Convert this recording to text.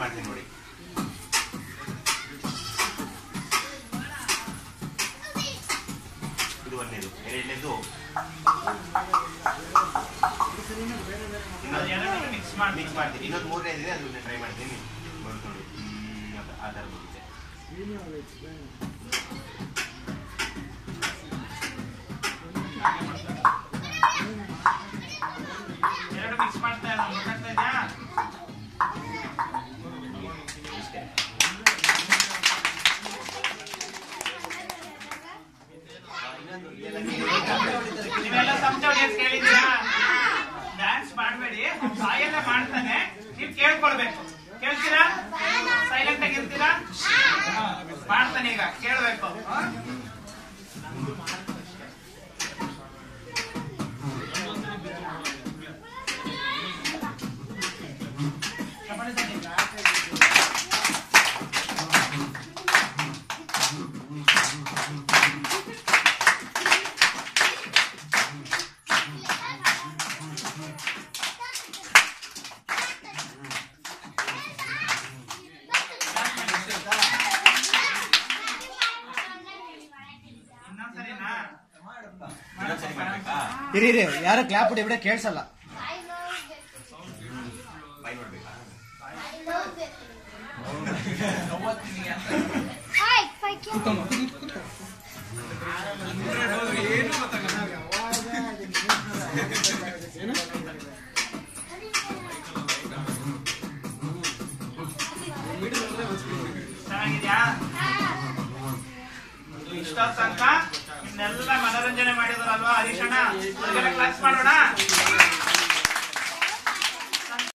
ಮಾಡ್ತೀನಿ ನೋಡಿ ಇದು ಒಂದನೇದು ಎರಡನೇದು ಎರಡು ಮಿಕ್ಸ್ ಮಾಡಿ ಮಿಕ್ಸ್ ಮಾಡ್ತೀನಿ ಇನ್ನೊಂದು ಮೂರನೇದು ಇದೆ ಅದನ್ನ ಟ್ರೈ ಮಾಡ್ತೀನಿ ನೋಡ್ಕೊಂಡು ಹ್ಮ್, ಆ- ಆ ಥರ ಬರುತ್ತೆ ಎರಡು ಮಿಕ್ಸ್ ಮಾಡ್ತಾ ಇದ್ದಾರೆ ಗೊತ್ತಾಗ್ತಾ ಇದೆಯಾ ಇಷ್ಟೇ ಇನ್ನೊಂದು ಇದೆಲ್ಲ ನೀವೆಲ್ಲ ಚಮಚ ಹೊಡಿಯೋದು ಕೇಳಿದ್ದೀರಾ ಡ್ಯಾನ್ಸ್ ಮಾಡಬೇಡಿ ಬಾಯಲ್ಲೇ ಮಾಡ್ತಾನೆ ನೀವು ಕೇಳ್ಕೊಳ್ಬೇಕು ಕೇಳ್ತೀರಾ ಸೈಲೆಂಟ್ ಆಗಿರ್ತೀರಾ ಹಾ, ಮಾಡ್ತಾನೆ ಈಗ ಕೇಳ್ಬೇಕು ಹಾ? ಇನ್ನೊಂದ್ಸರಿನಾ ಇನ್ನೊಂದ್ಸರಿ ಮಾಡ್ಬೇಕಾ ಇರಿ ಇರಿ ಯಾರು ಕ್ಲಾಪ್ ಹೊಡಿ ಬಿಡ ಕೇಳ್ಸಲ್ಲ ಬೈ ಮಾಡ್ಬೇಕಾ ಚೆನ್ನಾಗಿದ್ಯಾ ಇಷ್ಟೋ ತನಕ ಇನ್ನೆಲ್ಲ ಮನೋರಂಜನೆ ಮಾಡಿದ್ರಲ್ವಾ ಹರೀಶಣ್ಣ ಕ್ಲಾಸ್ ಮಾಡೋಣ